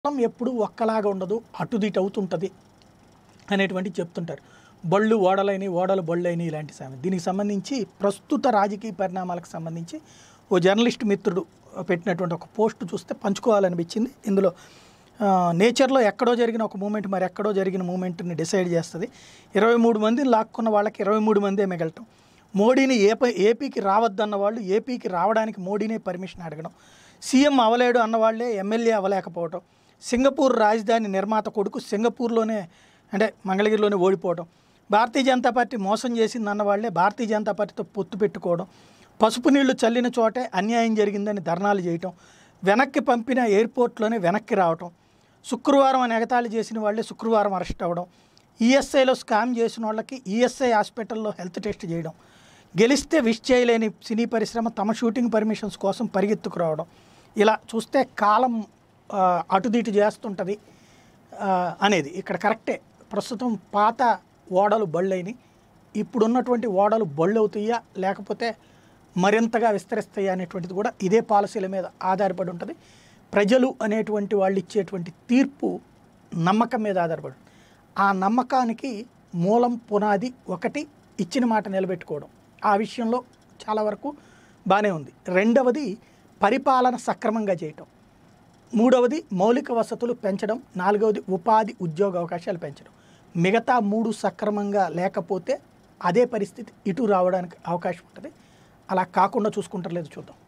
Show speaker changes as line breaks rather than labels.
కాలం ఎప్పుడు ఒక్కలాగా ఉండదు అటుదిటు అవుతుంటుంది అనేటువంటిది చెప్తుంటారు బళ్ళు ఓడలైన ఓడలు బళ్ళైన ఇలాంటి సామెత దీనికి సంబంధించి ప్రస్తుత రాజకీయ పరిణామాలకు సంబంధించి ఓ జర్నలిస్ట్ మిత్రుడు పెట్టినటువంటి ఒక పోస్ట్ చూస్తే పంచుకోవాలనిపించింది ఇందులో ఆ, నేచర్లో ఎక్కడో జరిగిన ఒక మూమెంట్ మరి ఎక్కడో జరిగిన మూమెంట్ని డిసైడ్ చేస్తుంది ఇరవై మూడు మందిని లాక్కున్న వాళ్ళకి ఇరవై మూడు మందే మిగలటం మోడీని ఏపీ ఏపీకి రావద్దన్న వాళ్ళు ఏపీకి రావడానికి మోడీనే పర్మిషన్ అడగడం సీఎం అవలేడు అన్న వాళ్ళే ఎమ్మెల్యే అవ్వలేకపోవడం సింగపూర్ రాజధాని నిర్మాత కొడుకు సింగపూర్లోనే అంటే మంగళగిరిలోనే ఓడిపోవడం భారతీయ జనతా పార్టీ మోసం చేసింది అన్న వాళ్ళే భారతీయ జనతా పార్టీతో పొత్తు పెట్టుకోవడం పసుపు నీళ్లు చల్లిన చోటే అన్యాయం జరిగిందని ధర్నాలు చేయటం వెనక్కి పంపిన ఎయిర్పోర్ట్లోనే వెనక్కి రావటం శుక్రవారం అని ఎగతాళి చేసిన వాళ్ళే శుక్రవారం అరెస్ట్ అవ్వడం ఈఎస్ఐలో స్కామ్ చేసిన వాళ్ళకి ఈఎస్ఐ హాస్పిటల్లో హెల్త్ టెస్ట్ చేయడం గెలిస్తే విష్ చేయలేని సినీ పరిశ్రమ తమ షూటింగ్ పర్మిషన్స్ కోసం పరిగెత్తుకు రావడం ఇలా చూస్తే కాలం ఆ, అటుదిటు చేస్తుంటుంది ఆ, అనేది ఇక్కడ కరెక్టే ప్రస్తుతం పాత ఓడలు బళ్ళైనవి ఇప్పుడున్నటువంటి ఓడలు బళ్ళు అవుతాయా లేకపోతే మరింతగా విస్తరిస్తాయా అనేటువంటిది కూడా ఇదే పాలసీల మీద ఆధారపడి ఉంటుంది ప్రజలు అనేటువంటి వాళ్ళు ఇచ్చేటువంటి తీర్పు నమ్మకం మీద ఆధారపడి ఉంటుంది. ఆ నమ్మకానికి మూలం పునాది ఒకటి ఇచ్చిన మాట నిలబెట్టుకోవడం ఆ విషయంలో చాలా వరకు బాగానే ఉంది రెండవది పరిపాలన సక్రమంగా చేయటం మూడవది మౌలిక వసతులు పెంచడం నాలుగవది ఉపాధి ఉద్యోగ అవకాశాలు పెంచడం మిగతా మూడు సక్రమంగా లేకపోతే అదే పరిస్థితి ఇటు రావడానికి అవకాశం ఉంటుంది అలా కాకుండా చూసుకుంటారు లేదు చూద్దాం